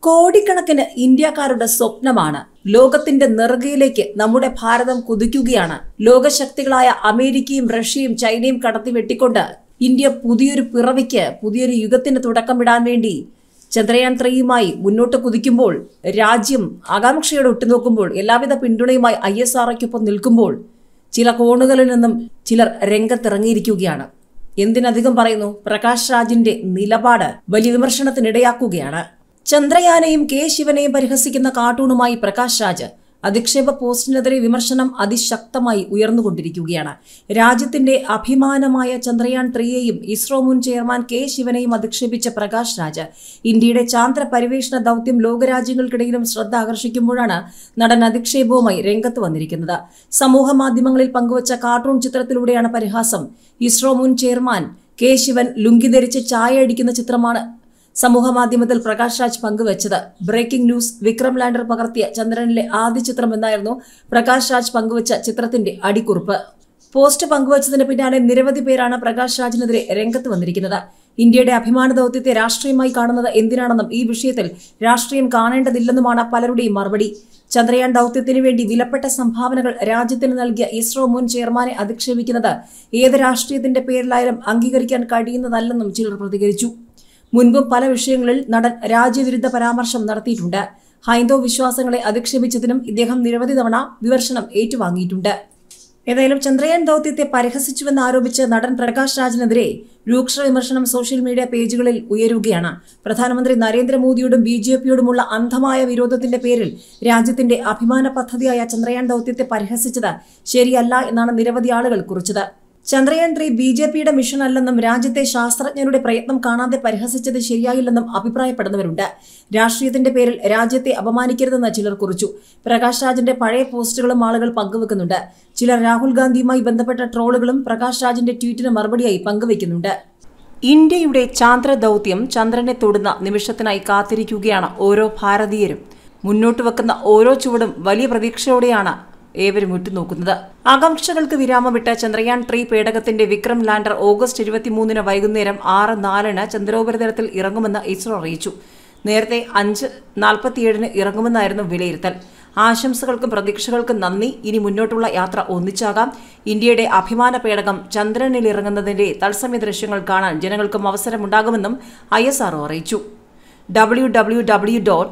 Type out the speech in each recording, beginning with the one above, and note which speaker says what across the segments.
Speaker 1: കോടിക്കണക്കിന് ഇന്ത്യക്കാരുടെ സ്വപ്നമാണ് ലോകത്തിന്റെ നെറുകയിലേക്ക് നമ്മുടെ ഭാരതം കുതിക്കുകയാണ് ലോകശക്തികളായ അമേരിക്കയും റഷ്യയും ചൈനയും കടത്തി വെട്ടിക്കൊണ്ട് ഇന്ത്യ പുതിയൊരു പിറവിക്ക് പുതിയൊരു യുഗത്തിന് തുടക്കമിടാൻ വേണ്ടി ചന്ദ്രയാൻ ത്രീയുമായി മുന്നോട്ട് കുതിക്കുമ്പോൾ രാജ്യം ആകാംക്ഷയോടെ ഉറ്റുനോക്കുമ്പോൾ എല്ലാവിധ പിന്തുണയുമായി ഐ എസ് ആർഒയ്ക്കൊപ്പം നിൽക്കുമ്പോൾ ചില കോണുകളിൽ നിന്നും ചിലർ രംഗത്തിറങ്ങിയിരിക്കുകയാണ് എന്തിനധികം പറയുന്നു പ്രകാശ് രാജിന്റെ നിലപാട് വലിയ വിമർശനത്തിനിടയാക്കുകയാണ് ചന്ദ്രയാനെയും കെ ശിവനെയും പരിഹസിക്കുന്ന കാർട്ടൂണുമായി പ്രകാശ് രാജ് അധിക്ഷേപ പോസ്റ്റിനെതിരെ വിമർശനം അതിശക്തമായി ഉയർന്നുകൊണ്ടിരിക്കുകയാണ് രാജ്യത്തിന്റെ അഭിമാനമായ ചന്ദ്രയാൻ ത്രീയെയും ഇസ്രോ മുൻ ചെയർമാൻ കെ ശിവനെയും അധിക്ഷേപിച്ച പ്രകാശ് രാജ് ഇന്ത്യയുടെ ചാന്ദ്ര പരിവേഷണ ദൌത്യം ലോകരാജ്യങ്ങൾക്കിടയിലും ശ്രദ്ധ ആകർഷിക്കുമ്പോഴാണ് നടൻ അധിക്ഷേപവുമായി രംഗത്ത് വന്നിരിക്കുന്നത് സമൂഹ മാധ്യമങ്ങളിൽ പങ്കുവച്ച കാർട്ടൂൺ ചിത്രത്തിലൂടെയാണ് പരിഹാസം ഇസ്രോ മുൻ ചെയർമാൻ കെ ശിവൻ ലുങ്കി ധരിച്ച് ചായ അടിക്കുന്ന ചിത്രമാണ് സമൂഹമാധ്യമത്തിൽ പ്രകാശ് രാജ് പങ്കുവച്ചത് ബ്രേക്കിംഗ് ന്യൂസ് വിക്രം ലാൻഡർ പകർത്തിയ ചന്ദ്രനിലെ ആദ്യ ചിത്രം എന്നായിരുന്നു പ്രകാശ് രാജ് പങ്കുവച്ച ചിത്രത്തിന്റെ അടിക്കുറിപ്പ് പോസ്റ്റ് പങ്കുവച്ചതിന് പിന്നാലെ നിരവധി പേരാണ് പ്രകാശ് രാജിനെതിരെ രംഗത്ത് വന്നിരിക്കുന്നത് ഇന്ത്യയുടെ അഭിമാന ദൌത്യത്തെ രാഷ്ട്രീയമായി കാണുന്നത് എന്തിനാണെന്നും ഈ വിഷയത്തിൽ രാഷ്ട്രീയം കാണേണ്ടതില്ലെന്നുമാണ് പലരുടെയും മറുപടി ചന്ദ്രയാൻ ദൌത്യത്തിനു വേണ്ടി വിലപ്പെട്ട സംഭാവനകൾ രാജ്യത്തിന് നൽകിയ ഇസ്രോ മുൻ ചെയർമാനെ അധിക്ഷേപിക്കുന്നത് ഏത് രാഷ്ട്രീയത്തിന്റെ പേരിലായാലും അംഗീകരിക്കാൻ കഴിയുന്നതല്ലെന്നും ചിലർ പ്രതികരിച്ചു മുൻപും പല വിഷയങ്ങളിൽ നടൻ രാജ്യവിരുദ്ധ പരാമർശം നടത്തിയിട്ടുണ്ട് ഹൈന്ദവ വിശ്വാസങ്ങളെ അധിക്ഷേപിച്ചതിനും ഇദ്ദേഹം നിരവധി തവണ വിമർശനം ഏറ്റുവാങ്ങിയിട്ടുണ്ട് ഏതായാലും ചന്ദ്രയാൻ ദൌത്യത്തെ പരിഹസിച്ചുവെന്ന് ആരോപിച്ച് നടൻ പ്രകാശ് രാജിനെതിരെ രൂക്ഷ വിമർശനം സോഷ്യൽ മീഡിയ പേജുകളിൽ ഉയരുകയാണ് പ്രധാനമന്ത്രി നരേന്ദ്രമോദിയോടും ബി ജെ പിയോടുമുള്ള അന്ധമായ വിരോധത്തിന്റെ പേരിൽ രാജ്യത്തിന്റെ അഭിമാന പദ്ധതിയായ ചന്ദ്രയാൻ ദൌത്യത്തെ പരിഹസിച്ചത് ശരിയല്ല എന്നാണ് നിരവധി ആളുകൾ കുറിച്ചത് ചന്ദ്രയാൻ ത്രീ ബി ജെ പിയുടെ മിഷൻ അല്ലെന്നും രാജ്യത്തെ ശാസ്ത്രജ്ഞരുടെ പ്രയത്നം കാണാതെ പരിഹസിച്ചത് ശരിയായില്ലെന്നും അഭിപ്രായപ്പെടുന്നവരുണ്ട് രാഷ്ട്രീയത്തിന്റെ പേരിൽ രാജ്യത്തെ അപമാനിക്കരുതെന്ന് ചിലർ കുറിച്ചു പ്രകാശ് രാജിന്റെ പഴയ പോസ്റ്റുകളും ആളുകൾ പങ്കുവെക്കുന്നുണ്ട് ചിലർ രാഹുൽ ഗാന്ധിയുമായി ബന്ധപ്പെട്ട ട്രോളുകളും പ്രകാശ് രാജിന്റെ ട്വീറ്റിന് മറുപടിയായി പങ്കുവെക്കുന്നുണ്ട് ഇന്ത്യയുടെ ചാന്ദ്ര ദൗത്യം ചന്ദ്രനെ തൊടുന്ന നിമിഷത്തിനായി കാത്തിരിക്കുകയാണ് ഓരോ ഭാരതീയരും മുന്നോട്ട് വെക്കുന്ന ഓരോ ചുവടും വലിയ പ്രതീക്ഷയോടെയാണ് ഏവരും ഉറ്റുനോക്കുന്നത് ആകാംക്ഷകൾക്ക് വിരാമമിട്ട ചന്ദ്രയാൻ ത്രീ പേടകത്തിന്റെ വിക്രം ലാൻഡർ ഓഗസ്റ്റ് ഇരുപത്തിമൂന്നിന് വൈകുന്നേരം ആറ് നാലിന് ചന്ദ്രോപരിതലത്തിൽ ഇറങ്ങുമെന്ന് ഇസ്രോ അറിയിച്ചു നേരത്തെ അഞ്ച് നാൽപ്പത്തിയേഴിന് ഇറങ്ങുമെന്നായിരുന്നു വിലയിരുത്തൽ ആശംസകൾക്കും പ്രതീക്ഷകൾക്കും നന്ദി ഇനി മുന്നോട്ടുള്ള യാത്ര ഒന്നിച്ചാകാം ഇന്ത്യയുടെ അഭിമാന പേടകം ചന്ദ്രനിൽ ഇറങ്ങുന്നതിന്റെ തത്സമയ ദൃശ്യങ്ങൾ കാണാൻ ജനങ്ങൾക്കും അവസരമുണ്ടാകുമെന്നും ഐ എസ് ആർഒ അറിയിച്ചു W W W dot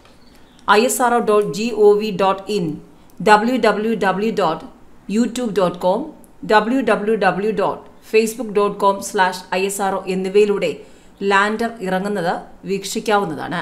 Speaker 1: I S R O dot G O V dot in W W W dot YouTube dot com W W W dot Facebook dot com slash I S R O എന്നിവയിലൂടെ ലാൻഡർ ഇറങ്ങുന്നത് വീക്ഷിക്കാവുന്നതാണ്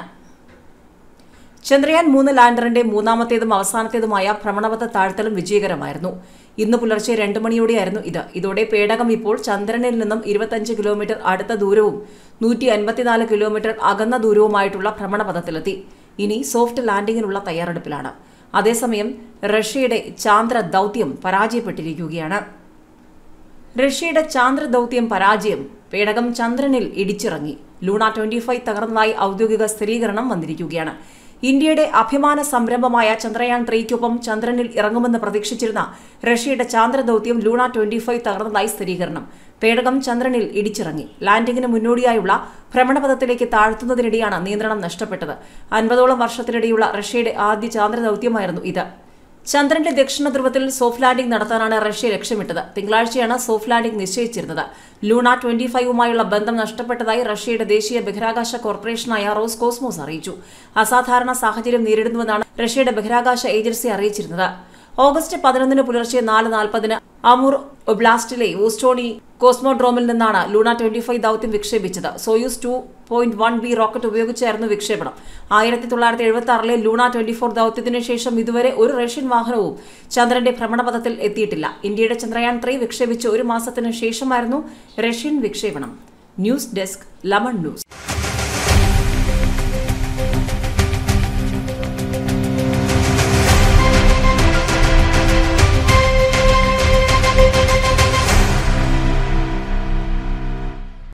Speaker 1: ചന്ദ്രയാൻ മൂന്ന് ലാൻഡറിന്റെ മൂന്നാമത്തേതും അവസാനത്തേതുമായ ഭ്രമണപഥ താഴ്ത്തലും വിജയകരമായിരുന്നു ഇന്ന് പുലർച്ചെ രണ്ട് മണിയോടെയായിരുന്നു ഇത് ഇതോടെ പേടകം ഇപ്പോൾ ചന്ദ്രനിൽ നിന്നും ഇരുപത്തഞ്ച് കിലോമീറ്റർ അടുത്ത ദൂരവും നൂറ്റി അൻപത്തിനാല് കിലോമീറ്റർ അകന്ന ദൂരവുമായിട്ടുള്ള ഭ്രമണപഥത്തിലെത്തി ഇനി സോഫ്റ്റ് ലാൻഡിങ്ങിനുള്ള തയ്യാറെടുപ്പിലാണ് അതേസമയം റഷ്യയുടെ ചാന്ദ്ര ദൗത്യം പരാജയപ്പെട്ടിരിക്കുകയാണ് റഷ്യയുടെ ചാന്ദ്ര ദൗത്യം പരാജയം പേടകം ചന്ദ്രനിൽ ഇടിച്ചിറങ്ങി ലൂണ ട്വന്റി ഫൈവ് തകർന്നതായി ഔദ്യോഗിക സ്ഥിരീകരണം വന്നിരിക്കുകയാണ് ഇന്ത്യയുടെ അഭിമാന സംരംഭമായ ചന്ദ്രയാൻ ത്രീക്കൊപ്പം ചന്ദ്രനിൽ ഇറങ്ങുമെന്ന് പ്രതീക്ഷിച്ചിരുന്ന റഷ്യയുടെ ചാന്ദ്ര ദൗത്യം ലൂണ ട്വന്റി ഫൈവ് തകർന്നതായി സ്ഥിരീകരണം പേടകം ചന്ദ്രനിൽ ഇടിച്ചിറങ്ങി ലാൻഡിങ്ങിന് മുന്നോടിയായുള്ള ഭ്രമണപഥത്തിലേക്ക് താഴ്ത്തുന്നതിനിടെയാണ് നിയന്ത്രണം നഷ്ടപ്പെട്ടത് അൻപതോളം വർഷത്തിനിടെയുള്ള റഷ്യയുടെ ആദ്യ ചാന്ദ്ര ദൗത്യമായിരുന്നു ഇത് ചന്ദ്രന്റെ ദക്ഷിണ ധ്രുവത്തിൽ സോഫ്റ്റ് ലാൻഡിംഗ് നടത്താനാണ് റഷ്യ ലക്ഷ്യമിട്ടത് തിങ്കളാഴ്ചയാണ് സോഫ്റ്റ് ലാൻഡിംഗ് നിശ്ചയിച്ചിരുന്നത് ലൂണ ട്വന്റി ഫൈവുമായുള്ള ബന്ധം നഷ്ടപ്പെട്ടതായി റഷ്യയുടെ ദേശീയ ബഹിരാകാശ കോർപ്പറേഷനായ റോസ് കോസ്മോസ് അറിയിച്ചു അസാധാരണ സാഹചര്യം നേരിടുന്നുവെന്നാണ് റഷ്യയുടെ ബഹിരാകാശ ഏജൻസി അറിയിച്ചിരുന്നത് ഓഗസ്റ്റ് പതിനൊന്നിന് പുലർച്ചെ നാല് നാൽപ്പതിന് അമൂർ ഒബ്ലാസ്റ്റിലെ ഊസ്റ്റോണി കോസ്മോഡ്രോമിൽ നിന്നാണ് ലൂണ ട്വന്റി ഫൈവ് ദൌത്യം വിക്ഷേപിച്ചത് Soyuz two point one B rocket ഉപയോഗിച്ചായിരുന്നു വിക്ഷേപണം ആയിരത്തി തൊള്ളായിരത്തി എഴുപത്തി ആറിലെ ലൂണ ട്വന്റി ഫോർ ദൌത്യത്തിന് ശേഷം ഇതുവരെ ഒരു റഷ്യൻ വാഹനവും ചന്ദ്രന്റെ ഭ്രമണപഥത്തിൽ എത്തിയിട്ടില്ല ഇന്ത്യയുടെ ചന്ദ്രയാൻ ത്രീ വിക്ഷേപിച്ച് ഒരു മാസത്തിന് ശേഷമായിരുന്നു റഷ്യൻ വിക്ഷേപണം ന്യൂസ് ഡെസ്ക് ലമൺ ന്യൂസ്